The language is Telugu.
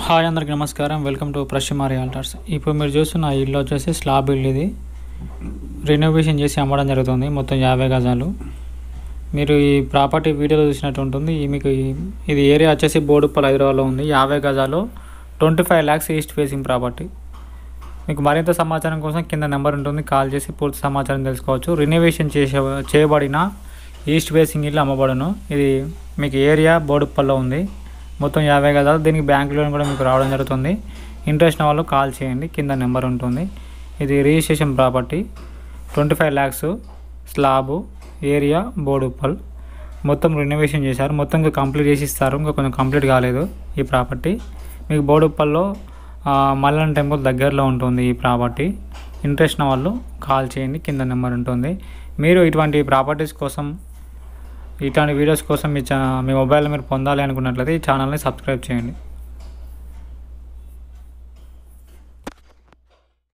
హాయ్ అందరికి నమస్కారం వెల్కమ్ టు ప్రశ్మ రియాల్టర్స్ ఇప్పుడు మీరు చూస్తున్న ఈ ఇల్లు వచ్చేసి స్లాబ్ ఇల్లు ఇది రెనోవేషన్ చేసి అమ్మడం జరుగుతుంది మొత్తం యాభై గజాలు మీరు ఈ ప్రాపర్టీ వీడియోలో చూసినట్టు ఉంటుంది ఈ మీకు ఈ- ఇది ఏరియా వచ్చేసి బోడుప్పల్ హైదరాబాద్లో ఉంది యాభై గజాలు twenty five lakhs east facing property మీకు మరింత సమాచారం కోసం కింద నెంబర్ ఉంటుంది కాల్ చేసి పూర్తి సమాచారం తెలుసుకోవచ్చు రినోవేషన్ చేసే చేయబడిన ఈస్ట్ ఫేసింగ్ ఇల్లు అమ్మబడును ఇది మీకు ఏరియా బోడుప్పల్లో ఉంది మొత్తం యాభై గజాలు దీనికి బ్యాంక్ లోన్ కూడా మీకు రావడం జరుగుతుంది ఇంట్రెస్ట్ ఉన్న వాళ్ళు కాల్ చేయండి కింద నెంబర్ ఉంటుంది ఇది registration property twenty five lakhs slab area Boduppal మొత్తం రెనోవేషన్ చేశారు మొత్తం ఇంకా కంప్లీట్ చేసి ఇస్తారు ఇంకా కొంచెం కంప్లీట్ కాలేదు ఈ ప్రాపర్టీ మీకు బోడుప్పల్లో ఆ, మల్లన్ టెంపుల్ దగ్గరలో ఉంటుంది ఈ ప్రాపర్టీ ఇంట్రెస్ట్ ఉన్న వాళ్ళు కాల్ చేయండి కింద నెంబర్ ఉంటుంది మీరు ఇటువంటి ప్రాపర్టీస్ కోసం ఇట్లాంటి వీడియోస్ కోసం మీ ఛా మీ మొబైల్లో మీరు పొందాలి అనుకున్నట్లయితే ఈ ఛానల్ని సబ్స్క్రైబ్ చేయండి